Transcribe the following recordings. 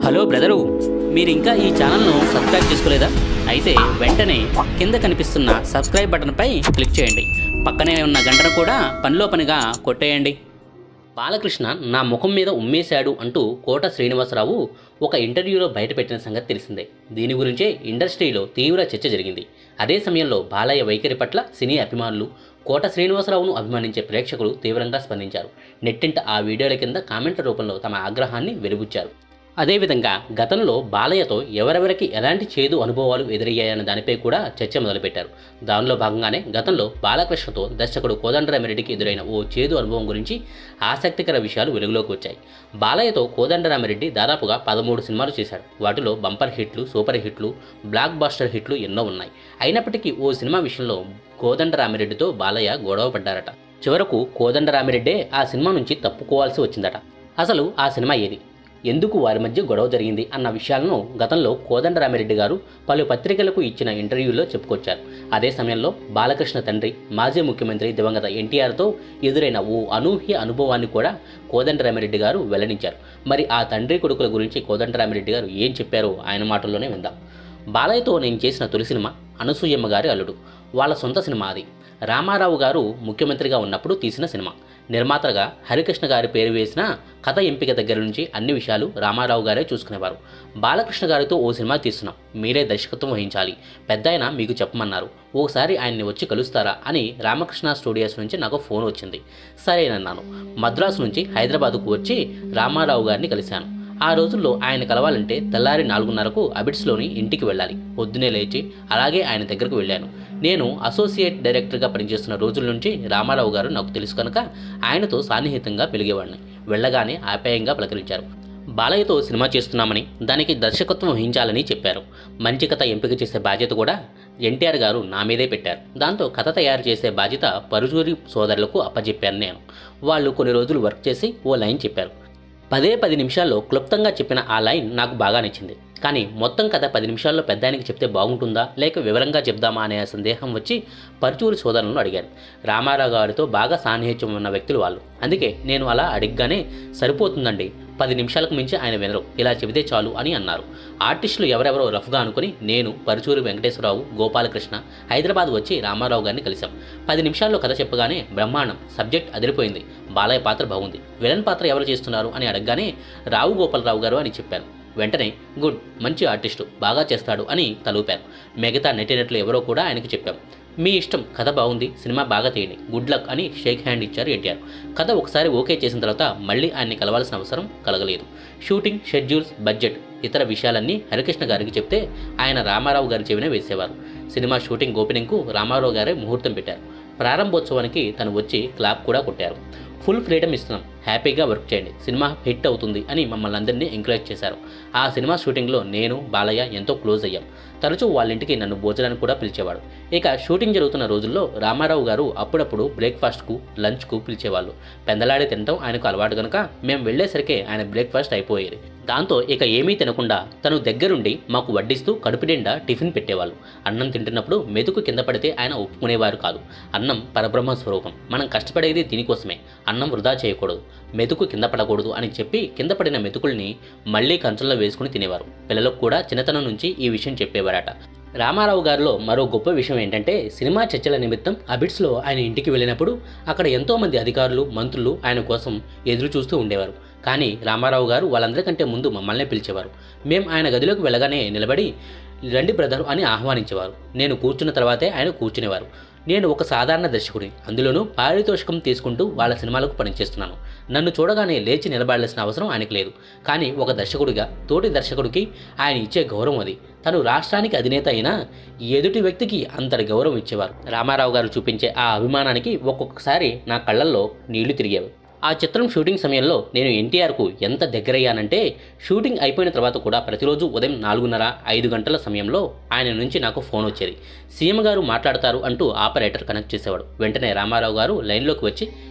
hello brother మీరు ఇంకా ఈ ఛానల్ను సబ్స్క్రైబ్ చేసుకోలేదా అయితే వెంటనే కింద కనిపిస్తున్న సబ్స్క్రైబ్ బటన్పై క్లిక్ చేయండి పక్కనే ఉన్న గంటను కూడా పనిలో పనిగా కొట్టేయండి బాలకృష్ణ నా ముఖం మీద ఉమ్మేశాడు అంటూ కోట శ్రీనివాసరావు ఒక ఇంటర్వ్యూలో బయటపెట్టిన సంగతి తెలిసిందే దీని గురించే ఇండస్ట్రీలో తీవ్ర చర్చ జరిగింది అదే సమయంలో బాలయ్య వైఖరి పట్ల సినీ అభిమానులు కోట శ్రీనివాసరావును అభిమానించే ప్రేక్షకులు తీవ్రంగా స్పందించారు నెట్టింట ఆ వీడియోల కింద కామెంట్ల రూపంలో తమ ఆగ్రహాన్ని వెలుబుచ్చారు అదేవిధంగా గతంలో బాలయ్యతో ఎవరెవరికి ఎలాంటి చేదు అనుభవాలు ఎదురయ్యాయన్న దానిపై కూడా చర్చ మొదలుపెట్టారు దానిలో భాగంగానే గతంలో బాలకృష్ణతో దర్శకుడు కోదండరామిరెడ్డికి ఎదురైన ఓ చేదు అనుభవం గురించి ఆసక్తికర విషయాలు వెలుగులోకి వచ్చాయి బాలయ్యతో కోదండరామిరెడ్డి దాదాపుగా పదమూడు సినిమాలు చేశాడు వాటిలో బంపర్ హిట్లు సూపర్ హిట్లు బ్లాక్ బాస్టర్ హిట్లు ఎన్నో ఉన్నాయి అయినప్పటికీ ఓ సినిమా విషయంలో కోదండరామిరెడ్డితో బాలయ్య గొడవ పడ్డారట చివరకు కోదండరామిరెడ్డే ఆ సినిమా నుంచి తప్పుకోవాల్సి వచ్చిందట అసలు ఆ సినిమా ఏది ఎందుకు వారి మధ్య గొడవ జరిగింది అన్న విషయాలను గతంలో కోదండరామిరెడ్డి గారు పలు పత్రికలకు ఇచ్చిన ఇంటర్వ్యూలో చెప్పుకొచ్చారు అదే సమయంలో బాలకృష్ణ తండ్రి మాజీ ముఖ్యమంత్రి దివంగత ఎన్టీఆర్తో ఎదురైన ఓ అనూహ్య అనుభవాన్ని కూడా కోదండరామిరెడ్డి గారు వెల్లడించారు మరి ఆ తండ్రి కొడుకుల గురించి కోదండరామిరెడ్డి గారు ఏం చెప్పారో ఆయన మాటల్లోనే విందాం బాలయ్యతో నేను చేసిన తొలి సినిమా అనసూయమ్మ గారి అల్లుడు వాళ్ళ సొంత సినిమా అది రామారావు గారు ముఖ్యమంత్రిగా ఉన్నప్పుడు తీసిన సినిమా నిర్మాతగా హరికృష్ణ గారి పేరు వేసిన కథ ఎంపిక దగ్గర నుంచి అన్ని విషయాలు రామారావు గారే చూసుకునేవారు బాలకృష్ణ గారితో ఓ సినిమా తీస్తున్నాం మీరే దర్శకత్వం వహించాలి పెద్ద మీకు చెప్పమన్నారు ఓసారి ఆయన్ని వచ్చి కలుస్తారా అని రామకృష్ణ స్టూడియోస్ నుంచి నాకు ఫోన్ వచ్చింది సరేనన్నాను మద్రాసు నుంచి హైదరాబాద్కు వచ్చి రామారావు గారిని కలిశాను ఆ రోజుల్లో ఆయన కలవాలంటే తెల్లారి నాలుగున్నరకు అబిడ్స్లోని ఇంటికి వెళ్ళాలి పొద్దునే లేచి అలాగే ఆయన దగ్గరకు వెళ్ళాను నేను అసోసియేట్ డైరెక్టర్గా పనిచేస్తున్న రోజుల నుంచి రామారావు గారు నాకు తెలుసు కనుక ఆయనతో సాన్నిహితంగా పెరిగేవాడిని వెళ్ళగానే ఆప్యాయంగా పలకరించారు బాలయ్యతో సినిమా చేస్తున్నామని దానికి దర్శకత్వం వహించాలని చెప్పారు మంచి కథ ఎంపిక చేసే బాధ్యత కూడా ఎన్టీఆర్ గారు నా మీదే పెట్టారు దాంతో కథ తయారు చేసే బాధ్యత పరుచూరి సోదరులకు అప్పచెప్పాను నేను వాళ్ళు కొన్ని రోజులు వర్క్ చేసి ఓ లైన్ చెప్పారు పదే పది నిమిషాల్లో క్లుప్తంగా చెప్పిన ఆ లైన్ నాకు బాగా నచ్చింది కానీ మొత్తం కథ పది నిమిషాల్లో పెద్దానికి చెప్తే బాగుంటుందా లేక వివరంగా చెప్దామా అనే సందేహం వచ్చి పరుచూరి సోదరులను అడిగాను రామారావు గారితో బాగా సాన్నిహిత్యం ఉన్న వ్యక్తులు వాళ్ళు అందుకే నేను అలా అడిగ్గానే సరిపోతుందండి పది నిమిషాలకు మించి ఆయన వినరు ఇలా చెబితే చాలు అని అన్నారు ఆర్టిస్టులు ఎవరెవరో రఫ్గా అనుకుని నేను పరుచూరి వెంకటేశ్వరరావు గోపాలకృష్ణ హైదరాబాద్ వచ్చి రామారావు గారిని కలిశాం పది నిమిషాల్లో కథ చెప్పగానే బ్రహ్మాండం సబ్జెక్ట్ అదిరిపోయింది బాలయ్య పాత్ర బాగుంది విలన్ పాత్ర ఎవరు చేస్తున్నారు అని అడగగానే రావు గోపాలరావు గారు అని చెప్పాను వెంటనే గుడ్ మంచి ఆర్టిస్టు బాగా చేస్తాడు అని తలూపారు మిగతా నటినట్లు ఎవరో కూడా ఆయనకి చెప్పాం మీ ఇష్టం కథ బాగుంది సినిమా బాగా తీయండి గుడ్ లక్ అని షేక్ హ్యాండ్ ఇచ్చారు ఎన్టీఆర్ కథ ఒకసారి ఓకే చేసిన తర్వాత మళ్ళీ ఆయన్ని కలవాల్సిన అవసరం కలగలేదు షూటింగ్ షెడ్యూల్స్ బడ్జెట్ ఇతర విషయాలన్నీ హరికృష్ణ గారికి చెప్తే ఆయన రామారావు గారి చెవినే వేసేవారు సినిమా షూటింగ్ ఓపెనింగ్కు రామారావు గారే ముహూర్తం పెట్టారు ప్రారంభోత్సవానికి తను వచ్చి క్లాప్ కూడా కొట్టారు ఫుల్ ఫ్రీడమ్ ఇస్తున్నాం హ్యాపీగా వర్క్ చేయండి సినిమా హిట్ అవుతుంది అని మమ్మల్ని అందరినీ ఎంకరేజ్ చేశారు ఆ సినిమా షూటింగ్లో నేను బాలయ్య ఎంతో క్లోజ్ అయ్యాం తరచూ వాళ్ళ ఇంటికి నన్ను భోజనానికి కూడా పిలిచేవాడు ఇక షూటింగ్ జరుగుతున్న రోజుల్లో రామారావు గారు అప్పుడప్పుడు బ్రేక్ఫాస్ట్కు లంచ్కు పిలిచేవాళ్ళు పెందలాడి తినటం ఆయనకు అలవాటు కనుక మేము వెళ్ళేసరికి ఆయన బ్రేక్ఫాస్ట్ అయిపోయేది దాంతో ఇక ఏమీ తినకుండా తను దగ్గరుండి మాకు వడ్డిస్తూ కడుపు నిండా టిఫిన్ పెట్టేవాళ్ళు అన్నం తింటున్నప్పుడు మెతుకు కింద పడితే ఆయన ఒప్పుకునేవారు కాదు అన్నం పరబ్రహ్మ స్వరూపం మనం కష్టపడేది దీనికోసమే అన్నం వృధా చేయకూడదు మెతుకు కింద పడకూడదు అని చెప్పి కింద పడిన మెతుకుల్ని మళ్ళీ కంచంలో వేసుకుని తినేవారు పిల్లలకు కూడా చిన్నతనం నుంచి ఈ విషయం చెప్పేవారట రామారావు గారిలో మరో గొప్ప విషయం ఏంటంటే సినిమా చర్చల నిమిత్తం అబిడ్స్లో ఆయన ఇంటికి వెళ్ళినప్పుడు అక్కడ ఎంతోమంది అధికారులు మంత్రులు ఆయన కోసం ఎదురు చూస్తూ ఉండేవారు కానీ రామారావు గారు వాళ్ళందరికంటే ముందు మమ్మల్నే పిలిచేవారు మేం ఆయన గదిలోకి వెళ్ళగానే నిలబడి రండి బ్రదర్ అని ఆహ్వానించేవారు నేను కూర్చున్న తర్వాతే ఆయన కూర్చునేవారు నేను ఒక సాధారణ దర్శకుడి అందులోనూ పారితోషికం తీసుకుంటూ వాళ్ళ సినిమాలకు పనిచేస్తున్నాను నన్ను చూడగానే లేచి నిలబడాల్సిన అవసరం ఆయనకు లేదు కానీ ఒక దర్శకుడిగా తోటి దర్శకుడికి ఆయన ఇచ్చే గౌరవం అది తను రాష్ట్రానికి అధినేత అయినా ఎదుటి వ్యక్తికి అంతటి గౌరవం ఇచ్చేవారు రామారావు గారు చూపించే ఆ అభిమానానికి ఒక్కొక్కసారి నా కళ్ళల్లో నీళ్లు తిరిగేవి ఆ చిత్రం షూటింగ్ సమయంలో నేను ఎన్టీఆర్కు ఎంత దగ్గరయ్యానంటే షూటింగ్ అయిపోయిన తర్వాత కూడా ప్రతిరోజు ఉదయం నాలుగున్నర ఐదు గంటల సమయంలో ఆయన నుంచి నాకు ఫోన్ వచ్చేది సీఎం గారు మాట్లాడతారు అంటూ ఆపరేటర్ కనెక్ట్ చేసేవాడు వెంటనే రామారావు గారు లైన్లోకి వచ్చి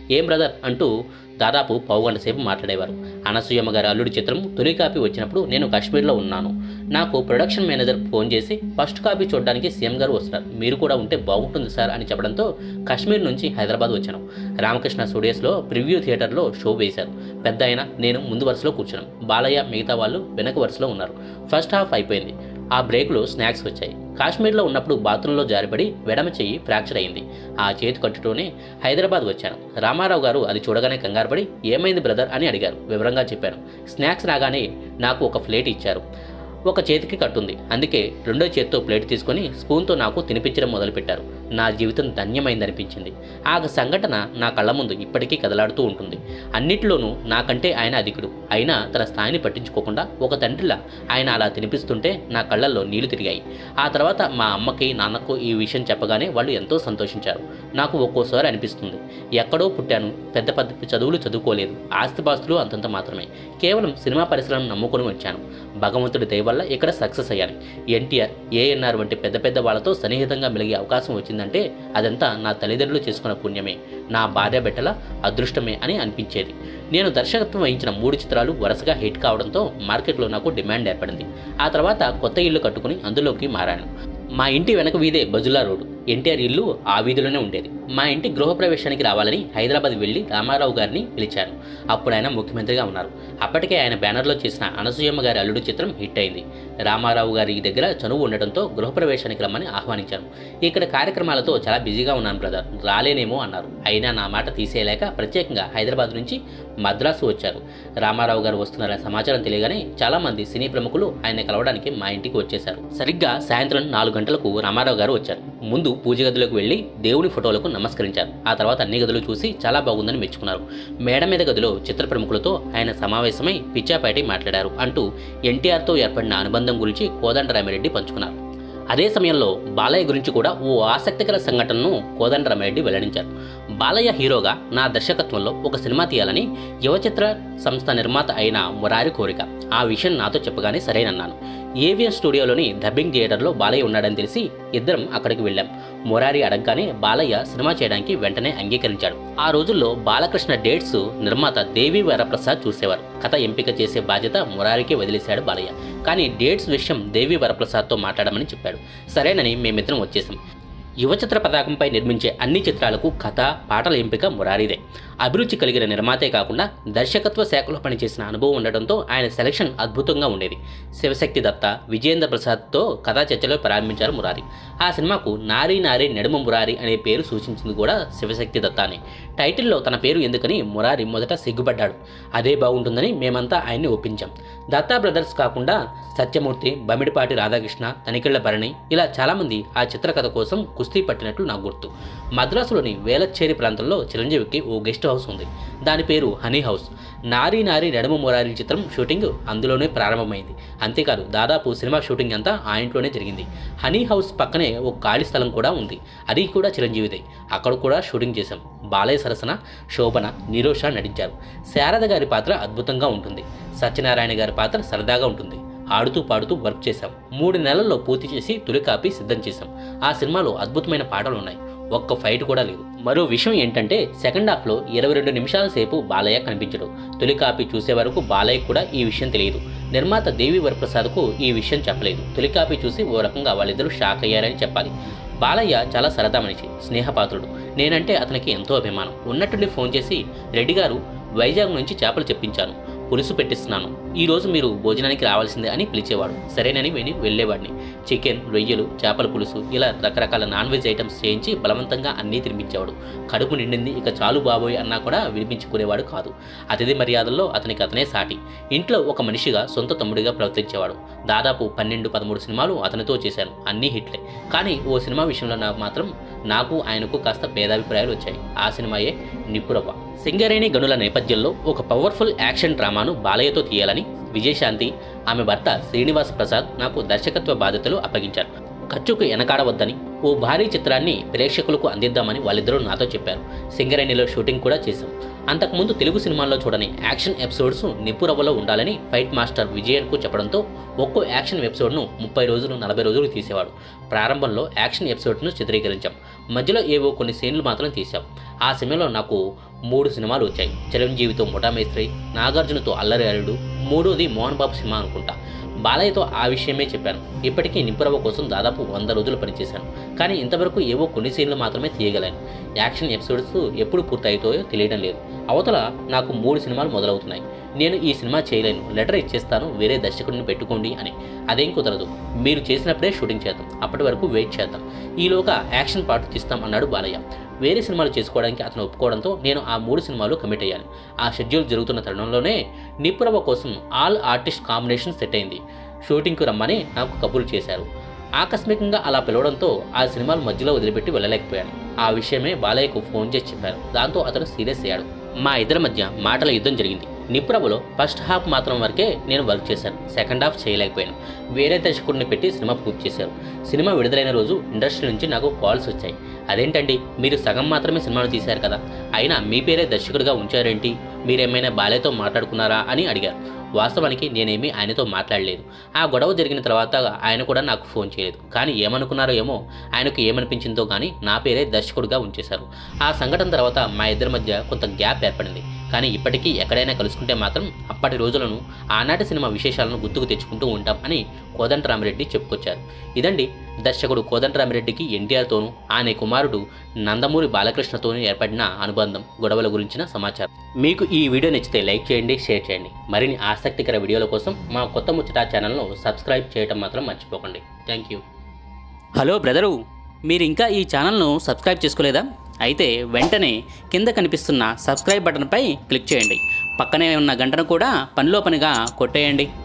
ఏం బ్రదర్ అంటూ దాదాపు పావుగంట సేపు మాట్లాడేవారు అనసూయమ్మ గారి అల్లుడి చిత్రం తొలి కాపీ వచ్చినప్పుడు నేను కాశ్మీర్లో ఉన్నాను నాకు ప్రొడక్షన్ మేనేజర్ ఫోన్ చేసి ఫస్ట్ కాపీ చూడడానికి సీఎం గారు వస్తున్నారు మీరు కూడా ఉంటే బాగుంటుంది సార్ అని చెప్పడంతో కాశ్మీర్ నుంచి హైదరాబాద్ వచ్చాను రామకృష్ణ స్టూడియోస్లో ప్రివ్యూ థియేటర్లో షో వేశారు పెద్ద అయిన నేను ముందు వరుసలో కూర్చున్నాను బాలయ్య మిగతా వాళ్ళు వెనక వరుసలో ఉన్నారు ఫస్ట్ హాఫ్ అయిపోయింది ఆ బ్రేక్లో స్నాక్స్ వచ్చాయి కాశ్మీర్లో ఉన్నప్పుడు బాత్రూంలో జారిపడి వెడమ చెయ్యి ఫ్రాక్చర్ అయింది ఆ చేతి కట్టుతోనే హైదరాబాద్ వచ్చాను రామారావు గారు అది చూడగానే కంగారుపడి ఏమైంది బ్రదర్ అని అడిగారు వివరంగా చెప్పాను స్నాక్స్ రాగానే నాకు ఒక ప్లేట్ ఇచ్చారు ఒక చేతికి కట్టుంది అందుకే రెండో చేత్తో ప్లేట్ తీసుకొని స్పూన్తో నాకు తినిపించడం మొదలుపెట్టారు నా జీవితం ధన్యమైందనిపించింది ఆ సంఘటన నా కళ్ళ ముందు ఇప్పటికీ కదలాడుతూ ఉంటుంది అన్నిటిలోనూ నాకంటే ఆయన అధికుడు అయినా తన స్థాయిని పట్టించుకోకుండా ఒక తండ్రిలా ఆయన అలా తినిపిస్తుంటే నా కళ్ళల్లో నీళ్లు తిరిగాయి ఆ తర్వాత మా అమ్మకి నాన్నకు ఈ విషయం చెప్పగానే వాళ్ళు ఎంతో సంతోషించారు నాకు ఒక్కోసారి అనిపిస్తుంది ఎక్కడో పుట్టాను పెద్ద పెద్ద చదువులు చదువుకోలేదు ఆస్తిపాస్తులు అంతంత మాత్రమే కేవలం సినిమా పరిశ్రమను నమ్ముకొని వచ్చాను భగవంతుడి దయ వల్ల ఇక్కడ సక్సెస్ అయ్యాను ఎన్టీఆర్ ఏఎన్ఆర్ వంటి పెద్ద పెద్ద వాళ్ళతో సన్నిహితంగా మెలిగే అవకాశం వచ్చిందంటే అదంతా నా తల్లిదండ్రులు చేసుకున్న పుణ్యమే నా భార్య బిడ్డల అదృష్టమే అని అనిపించేది నేను దర్శకత్వం వహించిన మూడు చిత్రాలు వరుసగా హిట్ కావడంతో మార్కెట్లో నాకు డిమాండ్ ఏర్పడింది ఆ తర్వాత కొత్త ఇల్లు కట్టుకుని అందులోకి మారాను మా ఇంటి వెనక వీధే బజులా రోడ్ ఎన్టీఆర్ ఇల్లు ఆ వీధిలోనే ఉండేది మా ఇంటి గృహప్రవేశానికి రావాలని హైదరాబాద్ వెళ్లి రామారావు గారిని పిలిచాను అప్పుడు ఆయన ముఖ్యమంత్రిగా ఉన్నారు అప్పటికే ఆయన బ్యానర్లో చేసిన అనసూయమ్మ గారి అల్లుడు చిత్రం హిట్ అయింది రామారావు గారి దగ్గర చనువు ఉండటంతో గృహప్రవేశానికి రమ్మని ఆహ్వానించాను ఇక్కడ కార్యక్రమాలతో చాలా బిజీగా ఉన్నాను బ్రదర్ రాలేనేమో అన్నారు అయినా నా మాట తీసేయలేక ప్రత్యేకంగా హైదరాబాద్ నుంచి మద్రాసు వచ్చారు రామారావు గారు వస్తున్నారనే సమాచారం తెలియగానే చాలా మంది సినీ ప్రముఖులు ఆయన కలవడానికి మా ఇంటికి వచ్చేశారు సరిగ్గా సాయంత్రం నాలుగు గంటలకు రామారావు గారు వచ్చారు ముందు పూజ గదిలోకి వెళ్లి దేవుని ఫోటోలకు నమస్కరించారు ఆ తర్వాత అన్ని గదులు చూసి చాలా బాగుందని మెచ్చుకున్నారు మేడ మీద గదిలో చిత్ర ప్రముఖులతో ఆయన సమావేశమై పిచ్చాపాటి మాట్లాడారు అంటూ ఎన్టీఆర్తో ఏర్పడిన అనుబంధం గురించి కోదండరామిరెడ్డి పంచుకున్నారు అదే సమయంలో బాలయ్య గురించి కూడా ఓ ఆసక్తికర సంఘటనను కోదండరామిరెడ్డి వెల్లడించారు బాలయ్య హీరోగా నా దర్శకత్వంలో ఒక సినిమా తీయాలని యువ చిత్ర సంస్థ నిర్మాత అయిన మురారి కోరిక ఆ విషయం నాతో చెప్పగానే సరేనన్నాను ఏవిఎన్ స్టూడియోలోని డబ్బింగ్ థియేటర్లో బాలయ్య ఉన్నాడని తెలిసి ఇద్దరం అక్కడికి వెళ్ళాం మురారి అడగగానే బాలయ్య సినిమా చేయడానికి వెంటనే అంగీకరించాడు ఆ రోజుల్లో బాలకృష్ణ డేట్స్ నిర్మాత దేవి వరప్రసాద్ చూసేవారు కథ ఎంపిక చేసే బాధ్యత మురారికి వదిలేశాడు బాలయ్య కానీ డేట్స్ విషయం దేవి వరప్రసాద్తో మాట్లాడమని చెప్పాడు సరేనని మేమిద్దరం వచ్చేసాం యువ చిత్ర పతాకంపై నిర్మించే అన్ని చిత్రాలకు కథ పాటల ఎంపిక మురారిదే అభిరుచి కలిగిన నిర్మాతే కాకుండా దర్శకత్వ శాఖలో పనిచేసిన అనుభవం ఉండడంతో ఆయన సెలక్షన్ అద్భుతంగా ఉండేది శివశక్తి దత్త విజయేంద్ర ప్రసాద్తో కథా చర్చలో ప్రారంభించారు మురారి ఆ సినిమాకు నారీ నారీ నడుమ మురారి అనే పేరు సూచించింది కూడా శివశక్తి దత్తానే టైటిల్లో తన పేరు ఎందుకని మురారి మొదట సిగ్గుపడ్డాడు అదే బాగుంటుందని మేమంతా ఆయన్ని ఒప్పించాం దత్తా బ్రదర్స్ కాకుండా సత్యమూర్తి బమిడిపాటి రాధాకృష్ణ తనికెళ్ల భరణి ఇలా చాలామంది ఆ చిత్రకథ కోసం కుస్తీ పట్టినట్లు నాకు గుర్తు మద్రాసులోని వేలచ్చేరి ప్రాంతంలో చిరంజీవికి ఓ గెస్ట్ హౌస్ ఉంది దాని పేరు హనీ హౌస్ నారీ నారీ నడుమ మురారి చిత్రం షూటింగ్ అందులోనే ప్రారంభమైంది అంతేకాదు దాదాపు సినిమా షూటింగ్ అంతా ఆ ఇంట్లోనే జరిగింది హనీ హౌస్ పక్కనే ఓ ఖాళీ స్థలం కూడా ఉంది అది కూడా చిరంజీవిదే అక్కడ కూడా షూటింగ్ చేశాం బాలయ్య సరసన శోభన నిరోష నటించారు శారద గారి పాత్ర అద్భుతంగా ఉంటుంది సత్యనారాయణ గారి పాత్ర సరదాగా ఉంటుంది ఆడుతూ పాడుతూ వర్క్ చేశాం మూడు నెలల్లో పూర్తి చేసి తొలి కాపీ సిద్ధం చేశాం ఆ సినిమాలో అద్భుతమైన పాటలు ఉన్నాయి ఒక్క ఫైట్ కూడా లేదు మరో విషయం ఏంటంటే సెకండ్ హాఫ్లో ఇరవై రెండు నిమిషాల సేపు బాలయ్య కనిపించడు తొలి కాపీ చూసే వరకు బాలయ్య కూడా ఈ విషయం తెలియదు నిర్మాత దేవి వరప్రసాద్కు ఈ విషయం చెప్పలేదు తొలి కాపీ చూసి ఓ రకంగా వాళ్ళిద్దరూ షాక్ అయ్యారని చెప్పాలి బాలయ్య చాలా సరదా మనిషి స్నేహపాత్రుడు నేనంటే అతనికి ఎంతో అభిమానం ఉన్నట్టుండి ఫోన్ చేసి రెడ్డి గారు వైజాగ్ నుంచి చేపలు చెప్పించాను పులుసు పెట్టిస్తున్నాను ఈ రోజు మీరు భోజనానికి రావాల్సిందే అని పిలిచేవాడు సరేనని విని వెళ్ళేవాడిని చికెన్ రొయ్యలు చేపల పులుసు ఇలా రకరకాల నాన్ వెజ్ ఐటమ్స్ చేయించి బలవంతంగా అన్నీ తినిపించేవాడు కడుపు నిండింది ఇక చాలు బాబోయ్ అన్నా కూడా వినిపించుకునేవాడు కాదు అతిథి మర్యాదల్లో అతనికి అతనే సాటి ఇంట్లో ఒక మనిషిగా సొంత తమ్ముడిగా ప్రవర్తించేవాడు దాదాపు పన్నెండు పదమూడు సినిమాలు అతనితో చేశాను అన్నీ హిట్లే కానీ ఓ సినిమా విషయంలో నాకు మాత్రం నాకు ఆయనకు కాస్త భేదాభిప్రాయాలు వచ్చాయి ఆ సినిమాయే నిప్పురవ్వ సింగరేణి గనుల నేపథ్యంలో ఒక పవర్ఫుల్ యాక్షన్ డ్రామాను బాలయ్యతో తీయాలని విజయశాంతి ఆమె భర్త శ్రీనివాస్ ప్రసాద్ నాకు దర్శకత్వ బాధ్యతలు అప్పగించారు ఖర్చుకు వెనకాడవద్దని ఓ భారీ చిత్రాన్ని ప్రేక్షకులకు అందిద్దామని వాళ్ళిద్దరూ నాతో చెప్పారు సింగరేణిలో షూటింగ్ కూడా చేశాం అంతకుముందు తెలుగు సినిమాల్లో చూడని యాక్షన్ ఎపిసోడ్స్ నిప్పురవ్వలో ఉండాలని ఫైట్ మాస్టర్ విజయన్కు చెప్పడంతో ఒక్కో యాక్షన్ ఎపిసోడ్ను ముప్పై రోజులు నలభై రోజులు తీసేవాడు ప్రారంభంలో యాక్షన్ ఎపిసోడ్ను చిత్రీకరించాం మధ్యలో ఏవో కొన్ని సీన్లు మాత్రం తీసాం ఆ సమయంలో నాకు మూడు సినిమాలు వచ్చాయి చిరంజీవితో ముఠామేస్త్రి నాగార్జునతో అల్లరి అల్లుడు మూడోది మోహన్ బాబు సినిమా అనుకుంటా బాలయ్యతో ఆ విషయమే చెప్పాను ఇప్పటికీ నింపురవ్వ కోసం దాదాపు వంద రోజులు పనిచేశాను కానీ ఇంతవరకు ఏవో కొన్ని సీన్లు మాత్రమే తీయగలను యాక్షన్ ఎపిసోడ్స్ ఎప్పుడు పూర్తయితాయో తెలియడం లేదు అవతల నాకు మూడు సినిమాలు మొదలవుతున్నాయి నేను ఈ సినిమా చేయలేను లెటర్ ఇచ్చేస్తాను వేరే దర్శకుడిని పెట్టుకోండి అని అదేం కుదరదు మీరు చేసినప్పుడే షూటింగ్ చేద్దాం అప్పటి వరకు వెయిట్ చేద్దాం ఈలోగా యాక్షన్ పార్ట్ తీస్తాం అన్నాడు బాలయ్య వేరే సినిమాలు చేసుకోవడానికి అతను ఒప్పుకోవడంతో నేను ఆ మూడు సినిమాలు కమిట్ అయ్యాను ఆ షెడ్యూల్ జరుగుతున్న తరుణంలోనే నిప్పురవ్వ కోసం ఆల్ ఆర్టిస్ట్ కాంబినేషన్ సెట్ అయింది షూటింగ్కు రమ్మని నాకు కబుర్లు చేశారు ఆకస్మికంగా అలా పిలవడంతో ఆ సినిమాలు మధ్యలో వదిలిపెట్టి వెళ్ళలేకపోయాను ఆ విషయమే బాలయ్యకు ఫోన్ చేసి చెప్పారు దాంతో అతను సీరియస్ అయ్యాడు మా ఇద్దరి మధ్య మాటల యుద్ధం జరిగింది నిప్పురవ్వలో ఫస్ట్ హాఫ్ మాత్రం వరకే నేను వర్క్ చేశాను సెకండ్ హాఫ్ చేయలేకపోయాను వేరే దర్శకుడిని పెట్టి సినిమా పూర్తి చేశారు సినిమా విడుదలైన రోజు ఇండస్ట్రీ నుంచి నాకు కాల్స్ వచ్చాయి అదేంటండి మీరు సగం మాత్రమే సినిమాను తీశారు కదా అయినా మీ పేరే దర్శకుడిగా ఉంచారేంటి మీరేమైనా బాలయ్యతో మాట్లాడుకున్నారా అని అడిగారు వాస్తవానికి నేనేమీ ఆయనతో మాట్లాడలేదు ఆ గొడవ జరిగిన తర్వాత ఆయన కూడా నాకు ఫోన్ చేయలేదు కానీ ఏమనుకున్నారో ఏమో ఆయనకు ఏమనిపించిందో కానీ నా పేరే దర్శకుడిగా ఉంచేశారు ఆ సంఘటన తర్వాత మా ఇద్దరి మధ్య కొంత గ్యాప్ ఏర్పడింది కానీ ఇప్పటికీ ఎక్కడైనా కలుసుకుంటే మాత్రం అప్పటి రోజులను ఆనాటి సినిమా విశేషాలను గుర్తుకు తెచ్చుకుంటూ ఉంటాం అని కోదండరామిరెడ్డి చెప్పుకొచ్చారు ఇదండి దర్శకుడు కోదండరామిరెడ్డికి ఎన్టీఆర్తోనూ ఆయన కుమారుడు నందమూరి బాలకృష్ణతోనూ ఏర్పడిన అనుబంధం గొడవల గురించిన సమాచారం మీకు ఈ వీడియో నచ్చితే లైక్ చేయండి షేర్ చేయండి మరిన్ని ఆసక్తికర వీడియోల కోసం మా కొత్త ముచ్చట ఛానల్ను సబ్స్క్రైబ్ చేయటం మాత్రం మర్చిపోకండి థ్యాంక్ యూ హలో బ్రదరు మీరు ఇంకా ఈ ఛానల్ను సబ్స్క్రైబ్ చేసుకోలేదా అయితే వెంటనే కింద కనిపిస్తున్న సబ్స్క్రైబ్ బటన్పై క్లిక్ చేయండి పక్కనే ఉన్న గంటను కూడా పనిలో పనిగా కొట్టేయండి